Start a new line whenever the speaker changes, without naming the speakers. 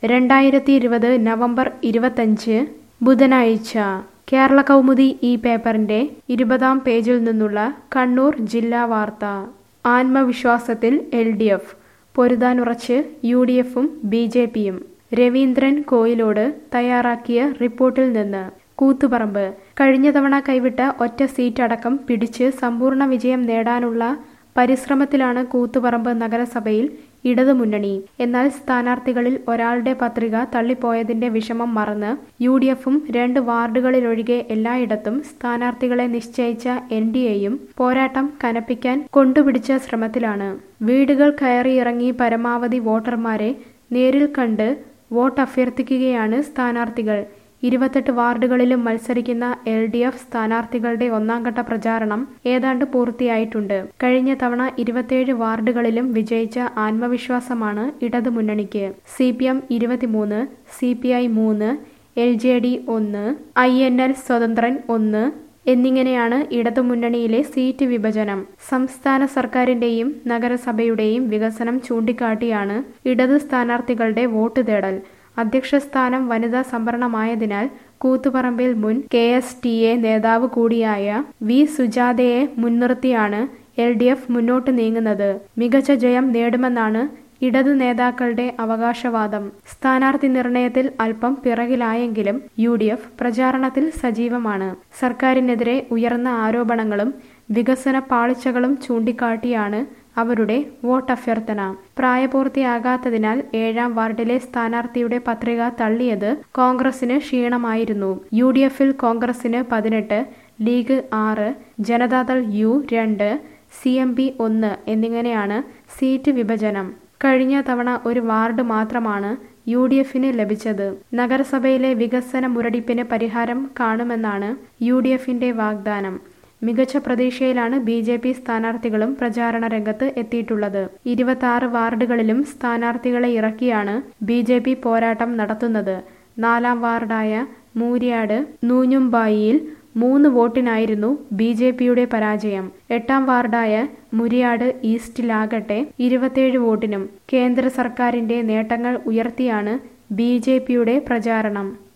രണ്ടായിരത്തി ഇരുപത് നവംബർ ഇരുപത്തഞ്ച് ബുധനാഴ്ച കേരള കൗമുദി ഈ പേപ്പറിന്റെ ഇരുപതാം പേജിൽ നിന്നുള്ള കണ്ണൂർ ജില്ലാ വാർത്ത ആത്മവിശ്വാസത്തിൽ എൽ ഡി എഫ് പൊരുതാനുറച്ച് യു ഡി എഫും ബി ജെ പിയും രവീന്ദ്രൻ കോയിലോട് തയ്യാറാക്കിയ റിപ്പോർട്ടിൽ നിന്ന് കൂത്തുപറമ്പ് കഴിഞ്ഞ തവണ കൈവിട്ട ഒറ്റ സീറ്റ് അടക്കം പിടിച്ച് സമ്പൂർണ്ണ വിജയം നേടാനുള്ള പരിശ്രമത്തിലാണ് കൂത്തുപറമ്പ് നഗരസഭയിൽ ഇടതുമുന്നണി എന്നാൽ സ്ഥാനാർത്ഥികളിൽ ഒരാളുടെ പത്രിക തള്ളിപ്പോയതിന്റെ വിഷമം മറന്ന് യു ഡി എഫും രണ്ട് വാർഡുകളിലൊഴികെ എല്ലായിടത്തും സ്ഥാനാർത്ഥികളെ നിശ്ചയിച്ച എൻ ഡി എയും പോരാട്ടം കനപ്പിക്കാൻ കൊണ്ടുപിടിച്ച ശ്രമത്തിലാണ് വീടുകൾ കയറിയിറങ്ങി പരമാവധി വോട്ടർമാരെ നേരിൽ കണ്ട് വോട്ട് അഭ്യർത്ഥിക്കുകയാണ് സ്ഥാനാർത്ഥികൾ ഇരുപത്തെട്ട് വാർഡുകളിലും മത്സരിക്കുന്ന എൽ ഡി എഫ് സ്ഥാനാർത്ഥികളുടെ ഒന്നാംഘട്ട പ്രചാരണം ഏതാണ്ട് പൂർത്തിയായിട്ടുണ്ട് കഴിഞ്ഞ തവണ ഇരുപത്തിയേഴ് വാർഡുകളിലും വിജയിച്ച ആത്മവിശ്വാസമാണ് ഇടതുമുന്നണിക്ക് സി പി എം ഇരുപത്തിമൂന്ന് സി പി ഐ മൂന്ന് എൽ ജെ ഡി ഒന്ന് ഐ എൻ എൽ സ്വതന്ത്രൻ ഒന്ന് എന്നിങ്ങനെയാണ് ഇടതുമുന്നണിയിലെ സീറ്റ് വിഭജനം സംസ്ഥാന സർക്കാരിന്റെയും നഗരസഭയുടെയും വികസനം ചൂണ്ടിക്കാട്ടിയാണ് ഇടതു സ്ഥാനാർത്ഥികളുടെ വോട്ട് തേടൽ അധ്യക്ഷ സ്ഥാനം വനിതാ സംവരണമായതിനാൽ കൂത്തുപറമ്പിൽ മുൻ കെ എസ് ടി എ നേതാവ് കൂടിയായ വി സുജാതയെ മുൻനിർത്തിയാണ് എൽ ഡി എഫ് മുന്നോട്ട് നീങ്ങുന്നത് മികച്ച ജയം നേടുമെന്നാണ് ഇടതു നേതാക്കളുടെ അവകാശവാദം സ്ഥാനാർത്ഥി നിർണയത്തിൽ അല്പം പിറകിലായെങ്കിലും യു ഡി എഫ് പ്രചാരണത്തിൽ സജീവമാണ് സർക്കാരിനെതിരെ ഉയർന്ന ആരോപണങ്ങളും വികസന പാളിച്ചകളും ചൂണ്ടിക്കാട്ടിയാണ് അവരുടെ വോട്ടഭ്യർത്ഥന പ്രായപൂർത്തിയാകാത്തതിനാൽ ഏഴാം വാർഡിലെ സ്ഥാനാർത്ഥിയുടെ പത്രിക തള്ളിയത് കോൺഗ്രസിന് ക്ഷീണമായിരുന്നു യു ഡി എഫിൽ കോൺഗ്രസിന് പതിനെട്ട് ലീഗ് ആറ് ജനതാദൾ യു രണ്ട് സി എം പി ഒന്ന് എന്നിങ്ങനെയാണ് സീറ്റ് വിഭജനം കഴിഞ്ഞ തവണ ഒരു വാർഡ് മാത്രമാണ് യു ഡി എഫിന് ലഭിച്ചത് നഗരസഭയിലെ വികസന മുരടിപ്പിന് പരിഹാരം കാണുമെന്നാണ് യു ഡി എഫിന്റെ വാഗ്ദാനം മികച്ച പ്രതീക്ഷയിലാണ് ബി ജെ പി സ്ഥാനാർത്ഥികളും പ്രചാരണ രംഗത്ത് എത്തിയിട്ടുള്ളത് ഇരുപത്തി ആറ് വാർഡുകളിലും സ്ഥാനാർത്ഥികളെ ഇറക്കിയാണ് ബി ജെ പി പോരാട്ടം നടത്തുന്നത് നാലാം വാർഡായ മൂര്യാട് നൂഞ്ഞുംബായിയിൽ മൂന്ന് വോട്ടിനായിരുന്നു ബി ജെ പിയുടെ പരാജയം എട്ടാം വാർഡായ മുരിയാട് ഈസ്റ്റിലാകട്ടെ ഇരുപത്തിയേഴ് വോട്ടിനും കേന്ദ്ര സർക്കാരിന്റെ നേട്ടങ്ങൾ ഉയർത്തിയാണ് ബി ജെ പിയുടെ പ്രചാരണം